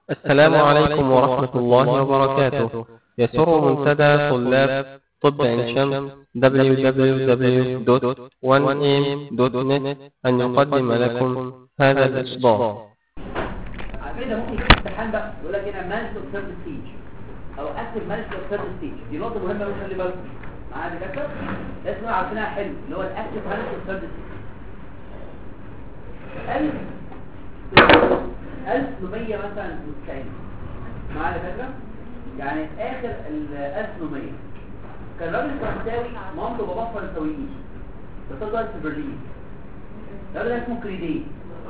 السلام عليكم ورحمة الله وبركاته يسر منتدى طلاب طب عين شمس www.1am.net أن يقدم لكم هذا الإصدار عارفين ده ممكن يجي امتحان بقى يقول لك هنا مانس اوف ثيرد ستيج او اكتف مانس اوف ثيرد ستيج دي نقطه مهمه قوي خلي بالكم معايا دكاتره لازم نبقى عارفينها حلو اللي هو الاكتف مانس اوف ثيرد ستيج 1100 مثلا و90 معايا دكاتره يعني اخر ال 1100 كان راجل فرنساوي مامته وباباه فرنساويين بس هو دلوقتي في برلين الراجل ده اسمه كريدي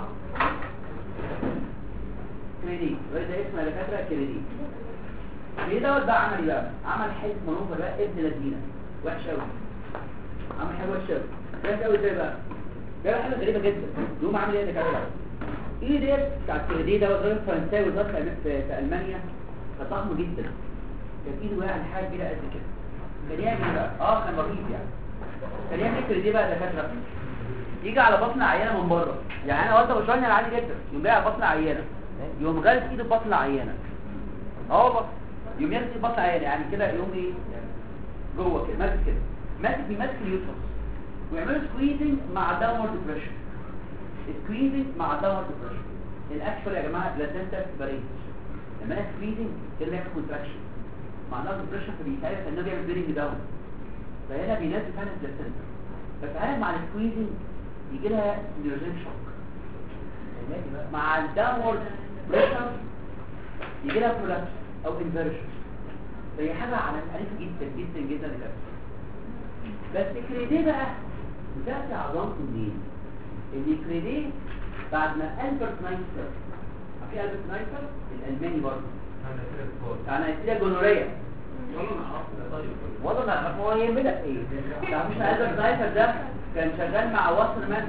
كريدي الراجل ده اسمه يا دكاتره كريدي كريدي دوت بقى عمل ايه بقى؟ عمل حته منوفر بقى ابن لذينه وحش قوي عمل حاجه وحشه قوي وحش قوي ازاي بقى؟ بيعمل حاجه غريبه جدا يقوم عامل ايه يا دكاتره؟ ايه ديت بتاعت كريدي دوت راجل فرنساوي ظهر في في المانيا كان ضخم جدا كان ايده يعني حاجه كبيره قد كده كان يعمل ايه بقى؟ اه كان رهيب يعني كان يعمل ايه كريدي بقى يا دكاتره؟ يجي على بطن عيانه من بره يعني انا وانت بشرني عادي جدا يقوم جاي على بطن عيانه يقوم غالس ايده بطن العيانه اه والله يقوم يمسك بطن عيانه يعني كده يقوم ايه جوه كده ماسك كده ماسك بيمسك اليوترس ويعملوا سكويزنج مع داونورد بريشر سكويزنج مع داونورد بريشر الاكشوال يا جماعه بلاتنتا بريد لما انا سكويزنج اللي هي كونتراكشن مع داونورد بريشر فبيساعد انه بيعمل بيرنج داون فهنا بينزل فعلا البلاتنتا بس مع السكويزنج يجي لها نيوروجين شوك مع الداونورد بريشر يجي لها كولابس او انفيرجن فهي حاجه عنيفه جدا جدا جدا للاسف بس كريدي بقى بتاتي عضلته منين ان كريدي بعد ما البرت نايسر في البرت نايسر الالماني برضه انا كده جونوريا والله ما اعرف هو يهمنا ايه لا مش البرت نايسر ده كان شغال مع واسر مان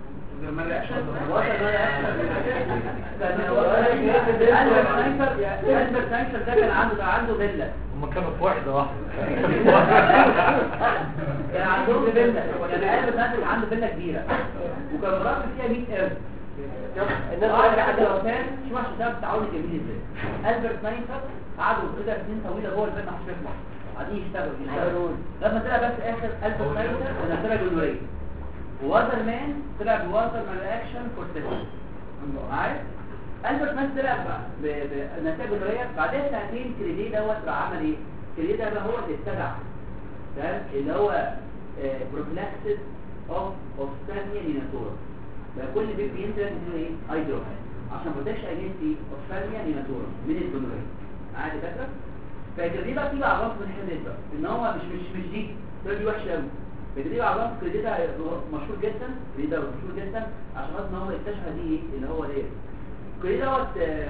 البرت نايسر ده كان عنده عنده فيلا هم كانوا في واحدة واحدة كان عندهم فيلا كان البرت نايسر عنده فيلا كبيره وكان راسم فيها 100 قرد الناس قاعده لحد وفاه شوف عشان تعرف التعاون الجميل ازاي البرت نايسر قعدوا كده سنين طويله جوه الفيلا مش بيطلع قاعدين يشتغلوا يشتغلوا لما طلع بس اخر البرت نايسر ونزلها جنوريه ووازر مان طلع بوازر مان اكشن كورتيزون عارف البرت مان طلع بنتائج جنوريه بعدها سنتين كريدي دوت راح عمل ايه كريدي ده هو اللي اتبع تمام اللي هو بروفلاكسيس اوف اوفثالميا ليناتورا بقى كل بيبي بينزل يديله ايه اي دروب عشان بروتكشن اجينست ايه اوفثالميا ليناتورا من الجنوريه عادي فاكره فالكريدي بقى تيجي على من الحدث بقى ان هو مش مش مش دي دي وحشه قوي بدليل على كريدي ده مشهور جدا كريدي ده مشهور جدا عشان ان هو اكتشف دي ايه اللي هو ده كريدي دوت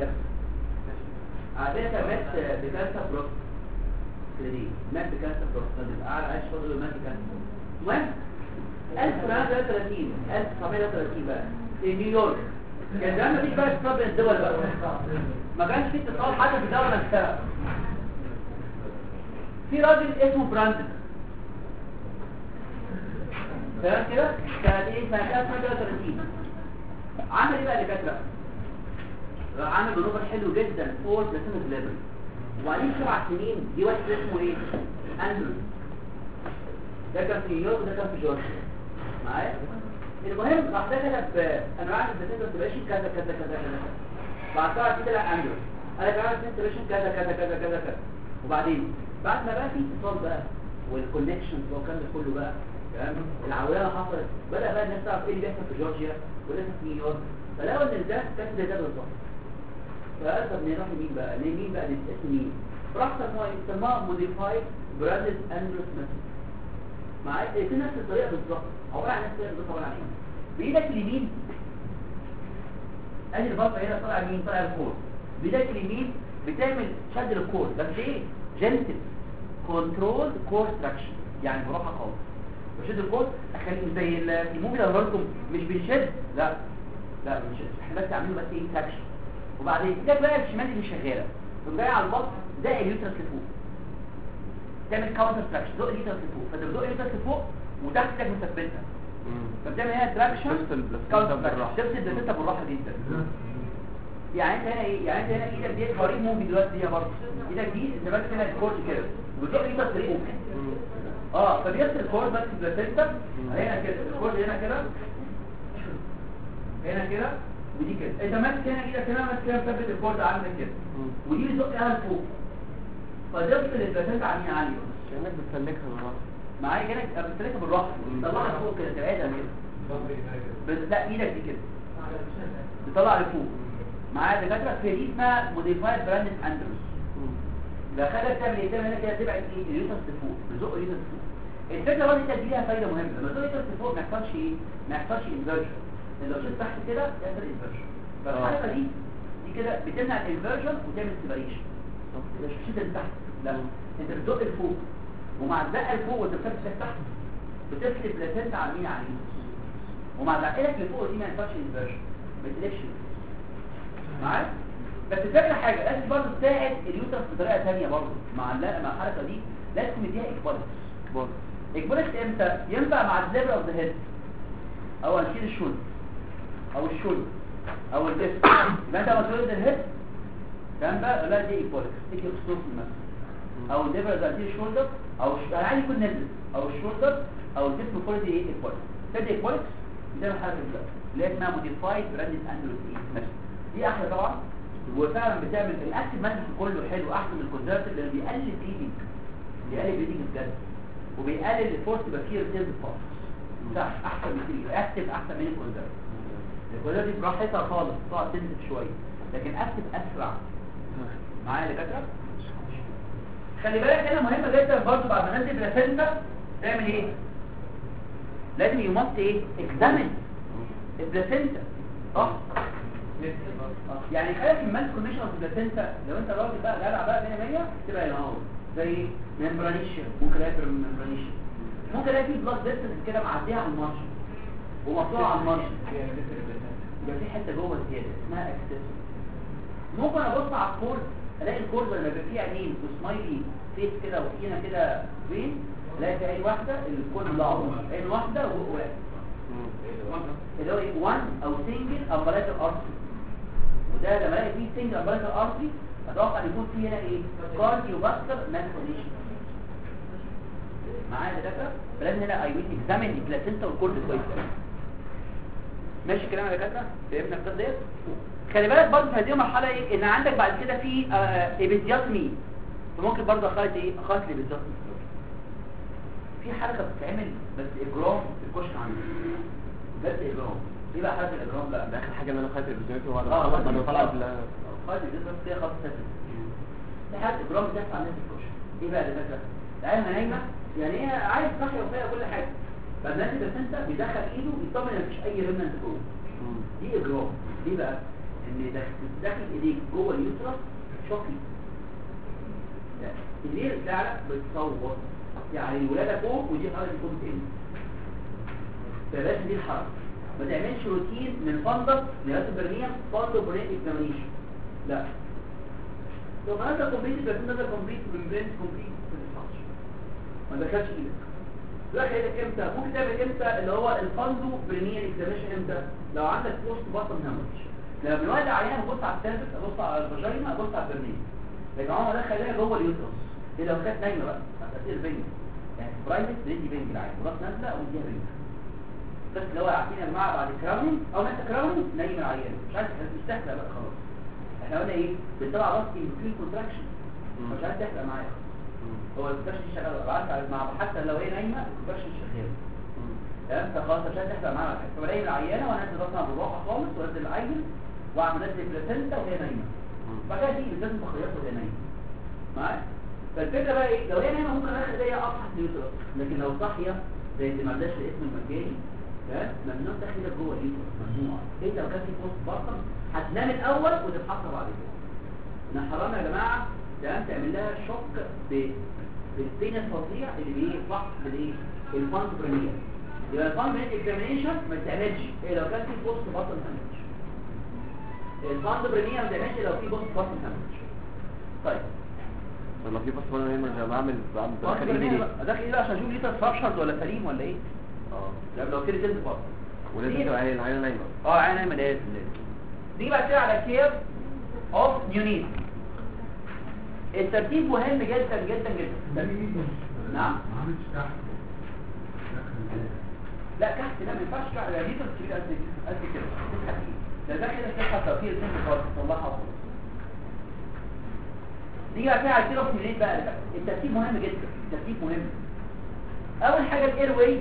عادة مات بكارثة بروست كريدي مات بكارثة بروست قاعد عايش فاضل مات بكارثة المهم 1933 1933 بقى في نيويورك كان زمان مفيش بقى اتصال بين الدول بقى ما كانش في اتصال حتى في الدولة نفسها في راجل اسمه براندن تمام كده كانت ايه سنه 1933 عمل ايه بقى اللي كاتبه راح عامل منوفر حلو جدا فور بلاتينوس ليفل وبعدين سبع سنين دي واحد اسمه ايه اندرو ده كان في نيويورك وده كان في جورجيا معايا المهم راح ده كتب انا عارف البلاتينوس ماشي كذا كذا كذا كذا بعد سبع سنين طلع اندرو انا كمان البلاتينوس كذا كذا كذا كذا كذا وبعدين بعد ما بقى في اتصال بقى والكونكشنز والكلام ده كله بقى تمام العولمه حصلت بدا بقى الناس تعرف ايه اللي بيحصل في جورجيا واللي بيحصل في نيويورك فلقوا ان ده كان زي ده بالظبط فقال طب نروح لمين بقى لمين بقى اسم مين راح سموها سموها موديفايد برادس اندروس ميثود معايا في نفس الطريقه بالظبط عباره عن نفس الطريقه بالظبط عباره عن ايه بايدك اليمين ادي البطه هنا طالع مين طالع الكور بايدك اليمين بتعمل شد للكور بس ايه جنتل كنترول كور تراكشن يعني براحه خالص بشد الكور اخليه زي الموفي لو لكم مش بنشد لا لا مش احنا بس عاملين بس ايه تراكشن وبعدين ايدك بقى الشمال اللي شغاله تقوم جاي على البطن ده اليوترس لفوق تعمل كاونتر تراكشن زق اليوترس لفوق فانت بتزق اليوترس لفوق وتحت ايدك مثبتها فبتعمل هنا تراكشن تفصل كاونتر بالراحة. تراكشن تفصل البلاتينتا بالراحه جدا يعني انت هنا ايه يعني انت هنا ايدك دي حوالين موفي دلوقتي دي برضه ايدك دي انت بس هنا الكورد كده وتروح ايدك لفوق اه فبيفصل الكورد بس بلاسنتا هنا كده الكورد هنا كده هنا كده ودي كده انت ماسك هنا ايدك هنا ماسك هنا مثبت الكورد عامل كده ودي بتزقها لفوق فتفصل البلاسنتا عن مين عاليه كأنك بتسلكها بالراحة معايا كده بتسلكها بالراحه طلعها لفوق كده تبعدها كده بس لا ايدك دي كده بتطلع لفوق معايا دكاتره في دي اسمها موديفايد براند اندروس لا خلك تعمل ايه تعمل هنا كده تبعد ايه اليوتس لفوق بزق اليوتس لفوق الفكره برضه انت دي ليها فايده مهمه لما تزق اليوتس لفوق ما يحصلش ايه ما يحصلش انفيرجن لو شلت تحت كده يحصل انفيرجن فالحركه دي دي كده بتمنع الانفيرجن وتعمل سيبريشن مش بتشد لتحت لا انت بتزق لفوق ومع الزقه لفوق وانت بتفتح تحت بتفصل بلاسنتا عن مين عن اليوتس ومع زقلك لفوق دي ما ينفعش انفيرجن ما تقلبش معاك بس الفكره حاجه لازم برضه تساعد اليوترس بطريقه ثانيه برضه مع الل- مع الحركه دي لازم تديها اكبالكس كبار اكبالكس امتى ينفع مع الزبره اوف ذا هيد او هنشيل الشولد او الشولد او الجسم يبقى انت لما تولد الهيد كان بقى لا دي اكبالكس تيجي خصوص مثلا او الزبره ذات الشولدر او الش- انا عايز يكون نزل او الشولدر او الجسم كله دي ايه اكبالكس تدي اكبالكس ده الحركه دي بقى اللي هي اسمها موديفايد براندد اندروس مثلا دي احلى طبعا وفعلا بتعمل الاكتف ماسك كله حلو احسن من الكونزرفتيف لانه بيقلل بليدنج بيقلل بليدنج بجد وبيقلل الفورس بكتير سيلز فاست صح احسن بكتير اكتف احسن من الكونزرفتيف الكونزرفتيف براحتها خالص تقعد تنزل شويه لكن اكتف اسرع معايا يا دكاتره خلي بالك هنا مهمه جدا برضه بعد ما ننزل بلاسنتا تعمل ايه لازم يمط ايه اكزامن البلاسنتا اه يعني خلي المال كونيشن اوف البلاسنتا لو انت راجل بقى جدع بقى 100 100 تبقى هنا اهو زي ممبرانيشن ممكن الاقي ممبرانيشن ممكن الاقي في بلاد فيسلز كده معديه على المارشن ومقطوعه على المارشن يبقى في حته جوه زياده اسمها اكسس ممكن ابص على الكورد الاقي الكورد لما يبقى فيه عينين وسمايلي فيس كده وفينا كده فين الاقي في عين واحده الكورد ملعوب عين واحده وبق واحد اللي هو ايه 1 او سنجل امبلايكال ارتري وده لما الاقي فيه سنجل امبلايكال ارتري اتوقع ان يكون فيه هنا ايه كارديو فاسكر مالفورميشن معايا يا دكاتره فلازم هنا اي ويل اكزامين البلاسنتا والكورد كويس قوي ماشي الكلام يا دكاتره فهمنا القصه ديت خلي بالك برضه في هذه المرحله ايه ان عندك بعد كده في ايبيزياتمي فممكن برضه اخلط ايه اخلط الايبيزياتمي في حركه بتتعمل بس اجرام في الكشك عندي بس اجرام ايه بقى حركه الاجرام بقى ده اخر حاجه ان انا خدت الفيديوهات وبعد ما اه خلص بعد ما طلع بال خالص بس كده خلاص سافر في حاجه اجرام بتحصل عندنا في الكشك ايه بقى ده مثلا العيال نايمه يعني هي عايز صحي وفيها كل حاجه فالناس بس انت بيدخل ايده يطمن ان مفيش اي ريمنت جوه دي اجرام ليه بقى ان داخل داخل ايديك جوه اليوترس شوكي الليل بتاعك بتصور يعني الولاده فوق ودي حركه فوق تاني فبس دي الحركه ما تعملش روتين من فندق لغايه البرنيه فندق برين اكزامينيشن لا لو هذا كومبليت بس هذا كومبليت بالبرين كومبليت ما دخلش ايدك دخل ايدك امتى ممكن تعمل امتى اللي هو الفندو برينير اكزامينيشن امتى لو عندك بوست بطن هامش لما بنودع عيان ابص على الثالث ابص على الفاجينا ابص على البرنيه لكن عمر ده خليها جوه اليوترس دي لو كانت نايمه بقى هتأثير بنج يعني برايفت بندي بنج العين وراس نازله ونديها بنج بس لو عارفين يا جماعه بعد كراونينج او انت كراونينج نايم العيان مش عايز مش تحلق بقى خلاص احنا قلنا ايه بنطلع راس في كونتراكشن مش عايز تحلق معايا هو الكونتراكشن شغال بعد مع حتى لو هي نايمه الكونتراكشن شغال تمام فخلاص مش عايز تحلق معايا فبلاقي العيانه وانزل راسها بالراحه خالص وانزل العين واعمل انزل بلاسنتا وهي نايمه بعد كده دي لازم تخيطها وهي نايمه معايا فالفكره بقى ايه لو هي نايمه ممكن اخد زي ابحث اليوترس لكن لو صاحيه زي اللي ما عندهاش الاسم المجاني تمام ممنوع تاخد جوه اليوترس ممنوع انت لو كان في بوست بطن هتنام الاول وتتحصل بعد كده احنا حرام يا جماعه تمام تعمل لها شوك ب بالبين الفظيع اللي بيطلع بالايه الفانت بريمير يبقى الفانت بريمير اكزامينيشن ما تعملش ايه لو كان في بوست بطن هامش الفانت بريمير ما تعملش لو في بوست بطن هامش طيب لما في بس وانا هنا بعمل بعمل فانت بدخل ايدي بريمير ليه بقى- داخل ايه بقى عشان اشوف ليتر فراكشرد ولا سليم ولا ايه اه لا لو كده جلد بطن ولازم دي- تبقى عين العين نايمه اه عينها مليان دي بقى كده على كير اوف نيونيت الترتيب مهم جدا جدا جدا نعم لا كحت لا ما ينفعش كحت يعني دي كبير قد قد كده تسحب فيه ده ده كده تسحب تطهير سن خالص تطلعها خالص دي بقى فيها عايزين نروح منين بقى الترتيب مهم جدا الترتيب مهم اول حاجه الاير واي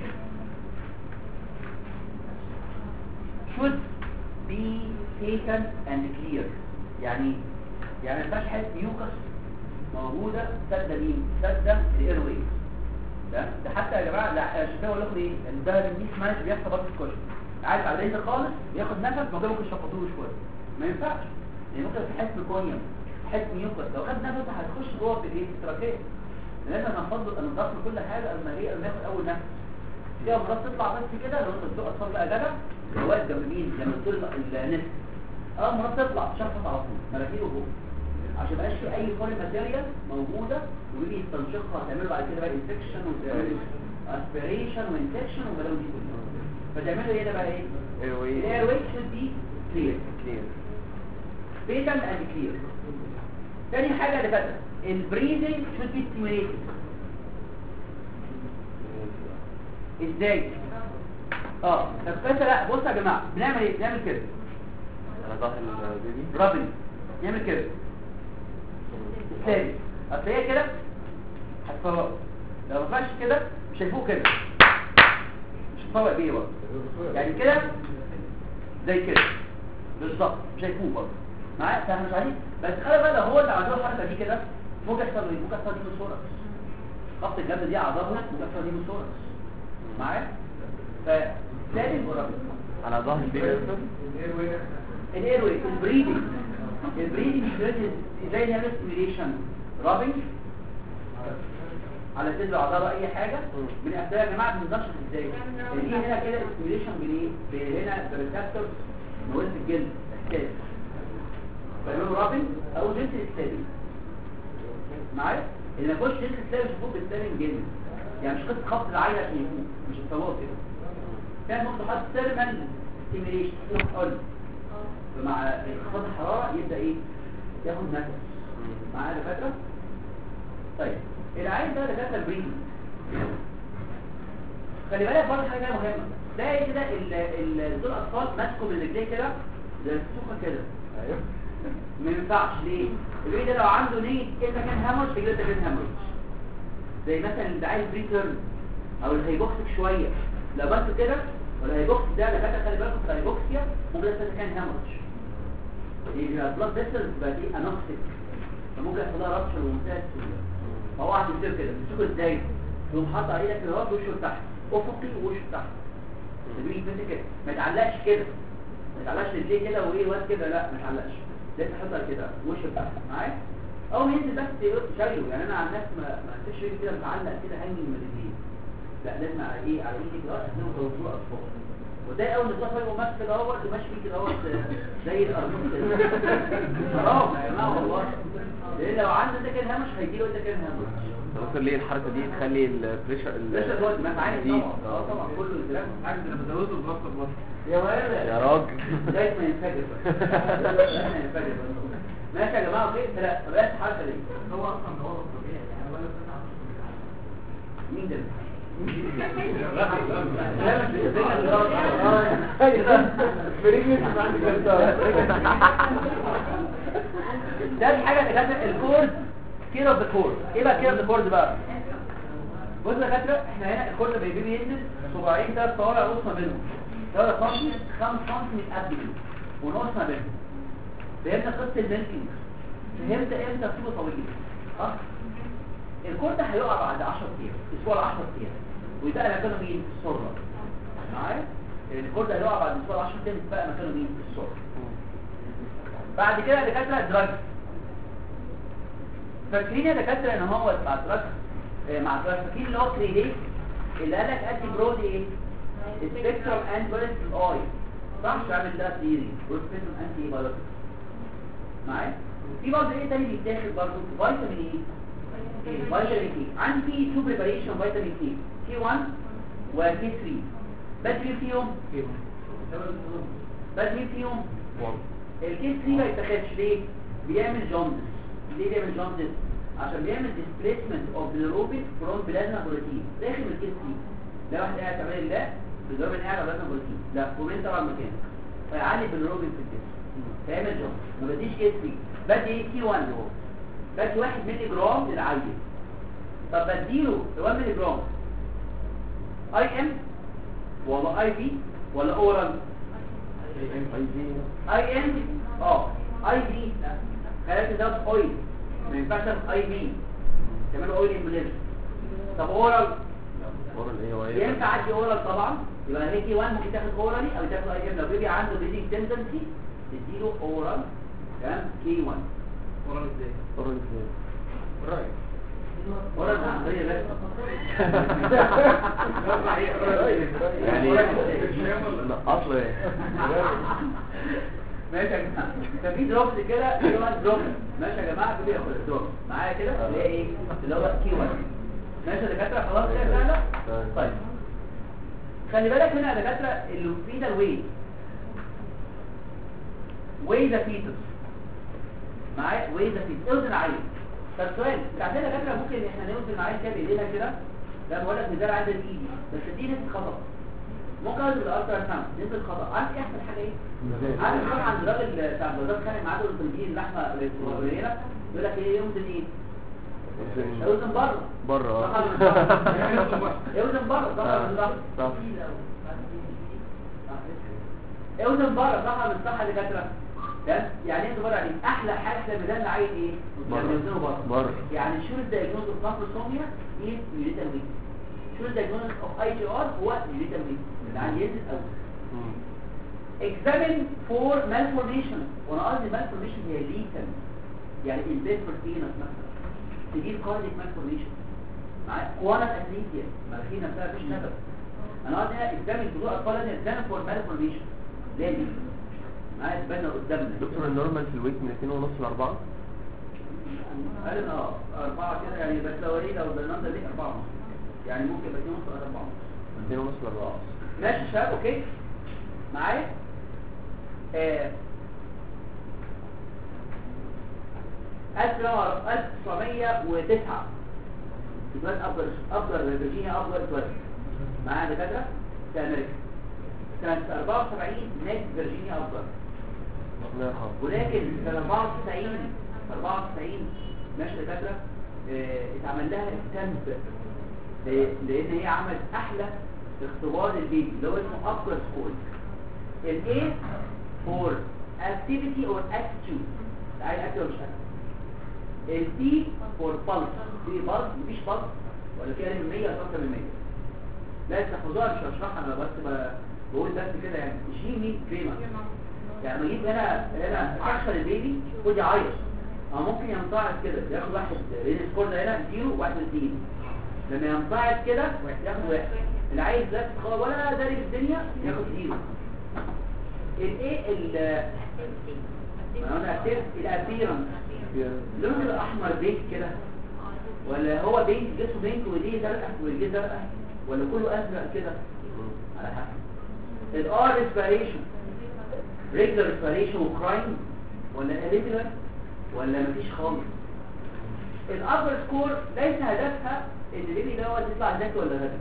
should be taken and clear يعني يعني ما ينفعش حته ميوكس موجوده سد مين سد الاير واي ده ده حتى يا جماعه لا عشان كده بقول لكم ايه ان ده الميس مانج بيحصل برضه في الكشف عارف على الرينج خالص ياخد نفس ما ده ممكن يشفطوه شويه ما ينفعش يعني ممكن في حته كونيوم حته ميوكس لو خد نفس هتخش جوه في الايه في التراكيه لازم نفضل ان نضغط كل حاجه اما ايه اما ياخد اول نفس في امراض تطلع بس كده لو انت بتبقى اصلا بقى جدع جواد جنب مين لما تطول النفس اه امراض تطلع شفط على طول مناخيره جوه عشان مبقاش في اي فورين ماتيريال موجوده ويجي يستنشقها هتعمل بعد كده بقى انفكشن وتعمل اسبيريشن وانفكشن والبلاوي دي كلها فتعملوا ايه ده بقى ايه ايروي الاير ويك شود بي كلير كلير بيتن اند كلير تاني حاجه اللي فاتت البريزنج شود بي ستيميوليتد ازاي اه طب بس لا بصوا يا جماعه بنعمل ايه بنعمل كده على ظهر البيبي رابن نعمل كده تاني اصل هي كده هتفوق لو ما فيهاش كده مش هيفوق كده مش هتفوق بيه برضه يعني كده زي كده بالظبط مش هيفوق برضه معايا فاهم مش عارف بس خلي بالك لو هو اللي عمل الحركه دي كده ممكن يحصل ايه ممكن يحصل دي من الصوره خط الجبل دي اعضائها ممكن يحصل دي من الصوره معايا فلازم قرب على ظهر البيبي الايروي البريدنج البريدنج دلوقتي ازاي نعمل ستيميليشن رابنج على صدر عضله اي حاجه من اسباب يا جماعه ما بنقدرش ازاي دي هنا كده ستيميليشن بالايه ب- هنا بريسبتور نقول في الجلد احساس بيعملوا رابنج او جنس الاسلامي معايا اللي ما يخش جنس الاسلامي مش المفروض بالسلام جلد يعني مش قصه خبط العين عشان يفوق مش الصواب كده كان ممكن تحط ثيرمال ستيميليشن تقول مع انخفاض الحرارة يبدأ ايه ياخد نفس معايا دكاترة طيب العين ده دكاترة بريد خلي بالك برضه حاجة مهمة تلاقي كده ال- ال- دول الاطفال ماسكوا من رجليه كده زي السوكة كده ايوه ما ينفعش ليه البريد ده لو عنده نية كده كان هامش بيجي ده كان هامش زي مثلا اللي عايز بريتيرن او اللي هيبوكسك شوية لو بس كده ولا هيبوكس ده دكاترة خلي بالكم في الهيبوكسيا ممكن ده كان هامش يبقى البلاد فيسل بقى دي انوكسيك فممكن يحصل لها رابشر ومنتهى السهوله فهو هتمسكه كده تمسكه ازاي تقوم حاطط عليه كده اهو وشه لتحت افقي ووشه لتحت تبقى يتمسك كده ما يتعلقش كده ما يتعلقش رجليه كده وايه واد كده لا ما يتعلقش لازم تحطها كده وشه لتحت معايا اول ما ينزل بس شايله يعني انا عن نفسي ما ما انساش رجلي كده متعلق كده هنجي من رجليه لا لازم على ايه على ايدي كده عشان توصلوا اطفال وده اول نظام يبقى ماسك كده اهوت وماشي فيه كده اهوت زي الارجل كده حرام يا جماعه والله لان لو عنده ده كان هامش هيجي له ده كان هامش ممكن ليه الحركة دي تخلي البريشر ليش جوه الدماغ عادي دي طبعا اه طبعا كله الكلام عارف انا بزوده بنص بنص يا ولد يا راجل لازم ينفجر بس لازم ينفجر بس ماشي يا جماعه اوكي لا طب ايه الحركه دي هو اصلا ده وضع طبيعي يعني ولا بتاع مين ده ده الحاجه اللي كانت الكورد كير اوف ذا كورد ايه بقى كير اوف ذا كورد بقى بص يا دكاتره احنا هنا الكورد بيبي بينزل صباعين ثلاث صوابع نص ما بينهم 3 سم 5 سم متقدم ونص ما بينهم فهمنا قصه الميلكينج فهمت امتى الطول طويل صح الكورد هيقع بعد 10 ايام اسبوع ل 10 ايام ويبقى مكانه مين السره معايا الكورد هيقع بعد اسبوع ل 10 ايام يبقى مكانه مين السره بعد كده يا دكاتره دراج فاكرين يا دكاتره ان هو مع دراج آه، مع دراج فاكرين اللي هو كريديت اللي قال لك ادي برود ايه سبيكترم اند فيرست الاي صح مش عامل ده ثيري سبيكترم انتي بايوتيك معايا في برضه ايه تاني بيتاخد برضه فيتامين ايه فيتامين ايه عندي في تو بريباريشن فيتامين ايه كي 1 وكي 3 بس مين فيهم بس مين فيهم الكي 3 ما يتاخدش ليه بيعمل جوندس ليه بيعمل جوندس عشان بيعمل displacement of bilirubin from plasma protein داخل الكيس دي ده واحد قاعد تعمل الله بالضرب قاعد على plasma protein لا كومنت طبعا مكان فيعلي بالروبين في الجسم فيعمل جوندس ما بديش كيس دي بدي ايه تي 1 هو بدي 1 مللي جرام للعيل طب بديله 1 مللي جرام اي ام ولا اي في ولا اورال اي ام اه اي في خلاص ده اويل ما ينفعش اي في كمان اويل امبليزم طب اورال اورال ايه هو ايه ينفع عندي اورال طبعا يبقى هي كي 1 ممكن تاخد اورالي او تاخد اي ام لو بيبي عنده بيدنج تندنسي تديله اورال تمام كي 1 ورا ازاي اورال ازاي قريب اورال عمليه بس يعني نقص له ايه ماشي يا جماعه ففي دروبس كده اللي هو دروبس ماشي يا جماعه في بياخد دروبس معايا كده اللي هي ايه اللي هو كي 1 ماشي يا دكاتره خلاص كده سهله طيب خلي بالك هنا يا دكاتره اللي في ده الوي وي ذا فيتس معايا وي ذا فيتس اوزن عين طب سؤال بتاعتنا يا دكاتره ممكن احنا نوزن معايا كده بايدينا كده ده بقول لك ميزان عند الايد بس دي نسبه خطا ممكن اوزن الالترا ساوند نسبه خطا عارف ايه احسن حاجه ايه عارف تروح عند الراجل بتاع الجزار كان معاه دول تنجيل اللحمه قليله يقول لك ايه يوزن ايه اوزن بره بره صح ولا مش صح؟ اوزن بره صح ولا مش صح؟ صح اوزن بره صح ولا مش صح يا دكاتره تمام يعني انت بره عليك احلى حاجه في الميزان العين ايه بره. يعني يوزنه بره بره. يعني شو الدايجنوز اوف ماكروسوميا ايه يوريتال ويك شو الدايجنوز اوف اي جي ار هو يوريتال ويك العين ينزل اول examine for malformation وانا قصدي malformation هي lethal يعني البيتفر فينس مثلا تجيب كارديك malformation معايا كوانت اثليتيا مناخير نفسها مفيش سبب انا قصدي هنا examine بتوع اطفال ان examine for malformation ليه دي معايا تبنى قدامنا دكتور النورمال في الويت من 2 ونص ل 4 قال اه اربعة كده يعني بس لو ايه لو بالنظر دي اربعة ونص يعني ممكن يبقى اتنين ونص او اربعة ونص 2 ونص ل 4 ماشي يا شباب اوكي معايا آه. 1909 اتولد افضل افضل فيرجينيا افضل اتولد معايا دكاتره في امريكا سنه 74 مات فيرجينيا افضل الله يرحمه ولكن سنه 94 94 ماشي دكاتره آه، اتعمل لها ستامب لان هي عملت احلى اختبار البيبي اللي هو اسمه ابجر سكور ال A for activity or attitude عايز اكتب ولا مش اكتب ال P for pulse في pulse مفيش pulse ولا في اقل من 100 ولا اكتر من 100 لا تاخدوها مش هشرحها انا بس ب- بقول بس كده يعني جيمي فيما يعني لما اجيب هنا هنا اكشر البيبي خد يعيط او ممكن ينطعد كده ياخد واحد لان السكور ده هنا زيرو واحد اثنين لما ينطعد كده ياخد واحد اللي عايز لا خلاص ولا داري في الدنيا ياخد زيرو الايه ال ما انا اكتب الابيرنس لونه كده احمر بينك كده ولا هو بينك جسمه بينك ودي زرقاء ورجليه زرقاء ولا كله ازرق كده على حسب الار ريسبيريشن ريجلر ريسبيريشن وكرايم ولا irregular ولا مفيش خالص الابر سكور ليس هدفها ان البيبي دوت يطلع ذكي ولا غبي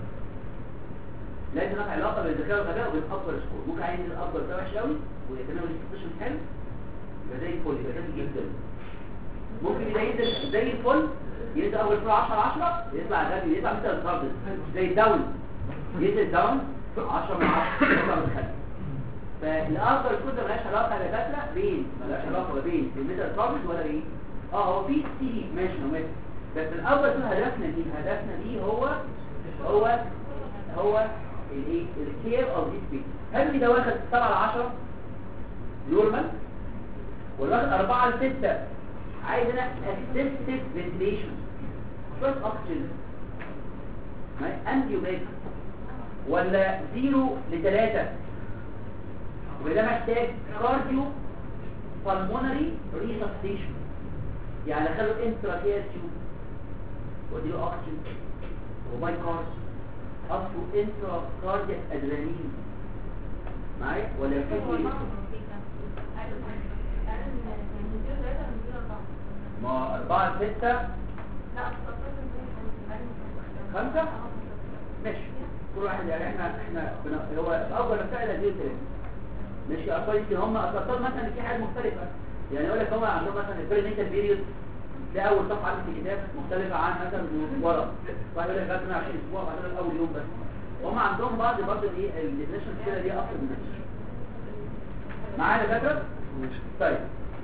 لازم هناك علاقه بين الذكاء والغباء وبالابر سكور ممكن عايز الابر ده وحش قوي ويتناول السكشن حلو يبقى زي الفل يبقى ذكي جدا ممكن يبقى ينزل زي الفل ينزل اول سكور 10 10 يطلع غبي يطلع مثل الترابل زي الداون ينزل داون 10 من 10 يطلع متخلف فالافضل كود ملهاش علاقه يا دكاتره بين ملهاش علاقه بين الميتال ترابل ولا بين اه هو في سي ماشي نومات بس الافضل كود هدفنا دي هدفنا دي هو هو هو الايه الكير اوف ذيس بيبي هل ده واخد 7 ل 10 نورمال ولا واخد 4 ل 6 عايز انا اسيستد فنتيليشن شويه اكسجين انتيوبيك ولا 0 ل 3 وده محتاج كارديو بالمونري ريسبستيشن يعني خلوا انتراكيال تيوب وديله اكسجين وباي كارد اصله انترا كاردياك ادرينالين معايا ولا في ايه 4 6 خمسة ماشي كل واحد يعني احنا احنا بن- هو الافضل نفتعل هذه الثلاثة ماشي اصلا يمكن هم اصلا مثلا في حاجة مختلفة يعني يقول لك هم عندهم مثلا البريميتال بيريود ده اول صفحة عندي في الكتاب مختلفة عن مثلا ورا واحد يقول لك لغاية 120 اسبوع وبعدين اول يوم بس هم عندهم بعض برضه ايه الديفينيشن كده دي اكتر من نفسه معايا يا دكاتره طيب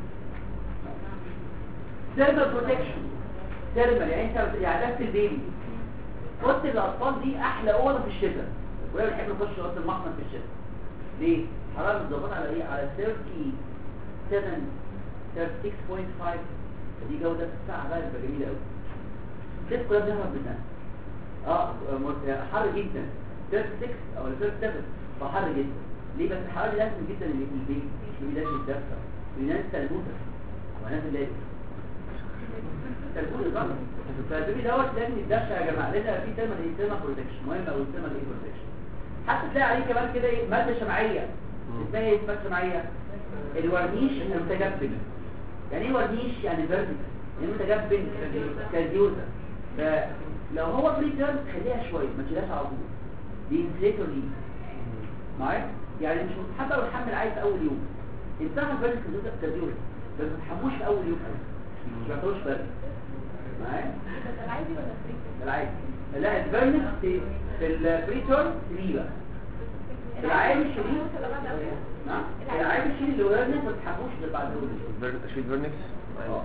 ثيرمال بروتكشن ثيرمال يعني انت يعني عدسه البيبي اوضه الاطفال دي احلى اوضه في الشتاء وهي بنحب نخش اوضه المحمل في الشتاء ليه حراره متظبطه على ايه على 37 36.5 دي جوده الساعه بقى بتبقى جميله قوي الناس كلها بنهرب منها اه مر- حر جدا 36 او 37 فحر جدا ليه بس الحراره دي لازم جدا اللي في البيت البيت لازم يتدفى الناس تلبوسه وناس الليل تلبوسه طبعا فالبيبي دوت لازم يتدفى يا جماعه لازم يبقى فيه تيرمال ايه تيرمال بروتكشن مهم قوي تيرمال ايه بروتكشن حتى تلاقي عليه كمان كده ايه ماده شمعيه اسمها ايه ماده شمعيه الورنيش المتجبن يعني ايه ورنيش يعني فيرتيكال يعني متجبن كارديوزا فلو هو فري تيرم خليها شويه ما تشيلهاش على طول دي انفليتور ليه معايا يعني مش مستحب لو الحمل عايز في اول يوم انتهى الفيرتيكال كارديوزا كارديوزا بس ما تحموش في اول يوم قوي مش يعتبرش فرق معايا العادي لا الفيرنس في في الفري تيرم 3 بقى العادي شيل نعم العادي شيل الفيرنس ما تحموش غير بعد اول يوم فيرن- اشيل فيرنكس اه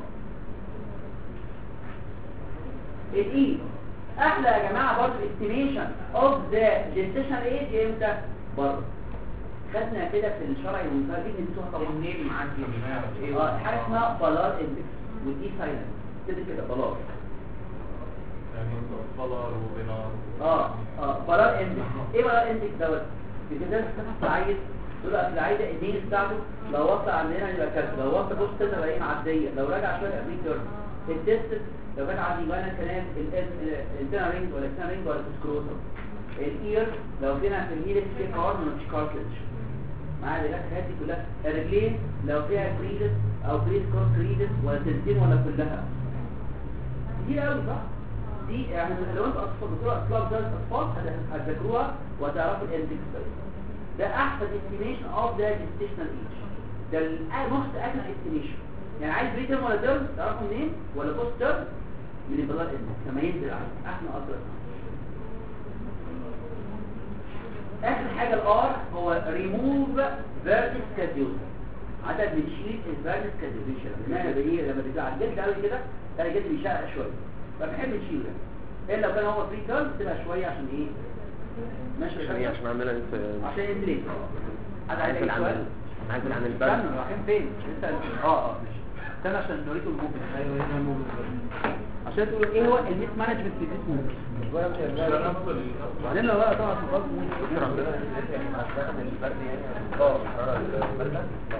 الاي احلى يا جماعه برضه استيميشن اوف ذا جيستيشن ايج امتى بره خدنا كده في الشرع المنكر دي نسيتوها طبعا النيل معاك لما نعرف ايه اه حاجه اسمها بلار اندكس ودي سايلنت كده كده بلار يعني بلار وبنار اه اه بلار اندكس ايه بلار اندكس دوت بكده تفتح العيل تقول اصل العيل ده النيل بتاعته لو وصل عندنا يبقى كذا لو وصل بص كده بقى ايه معديه لو رجع شويه يبقى بري تيرم التست لو رجع عندي جوانا كلام الانتنا رينج ولا الانتنا رينج ولا السكروتم الاير لو فينا في الهيلكس في كارن مش كارتلج معايا دلوقتي الحاجات دي كلها الرجلين لو فيها كريدس او بريس كروس كريدس ولا تنتين ولا كلها كتير قوي صح دي يعني لو انت اطفال دكتور اطفال ده اطفال هت- هتذاكروها وهتعرفوا الاندكس ده ده احسن استيميشن اوف ذا جستيشنال ايج ده الموست اكل استيميشن يعني عايز بري تيرم ولا تيرم تعرفوا منين ولا بوست تيرم من البلاد اندكس لما ينزل عليه احسن اقدر اخر حاجه الار هو ريموف فيرتكس كاديوز عدد بنشيل الفيرتكس كاديوز لما بايه لما بيبقى على الجلد قوي كده تلاقي الجلد بيشقق شويه فبنحب نشيله الا لو كان هو فري تيرم تبقى شويه عشان ايه ماشي عشان ايه عشان عشان اعملها انت عشان ينزل حد عايز عايز اي سؤال العمل عايز العمل استنى البرد رايحين فين لسه اه اه ماشي استنى عشان نوريكم الموفمنت ايوه هنا الموفمنت عشان تقولوا ايه هو الميس مانجمنت في الديس موفمنت وبعدين لو بقى طبعا في الغلط شكرا ربنا يعني عشان البرد يعني اه الحراره البارده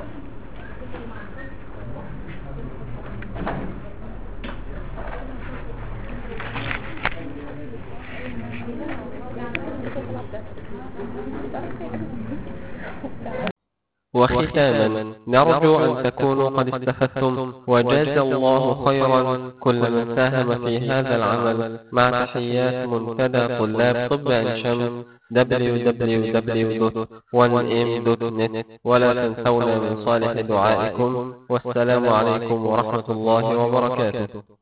وختاما نرجو أن تكونوا قد استفدتم وجاز الله خيرا كل من ساهم في هذا العمل مع تحيات منتدى طلاب طب عين شمس www.1m.net ولا تنسونا من صالح دعائكم والسلام عليكم ورحمة الله وبركاته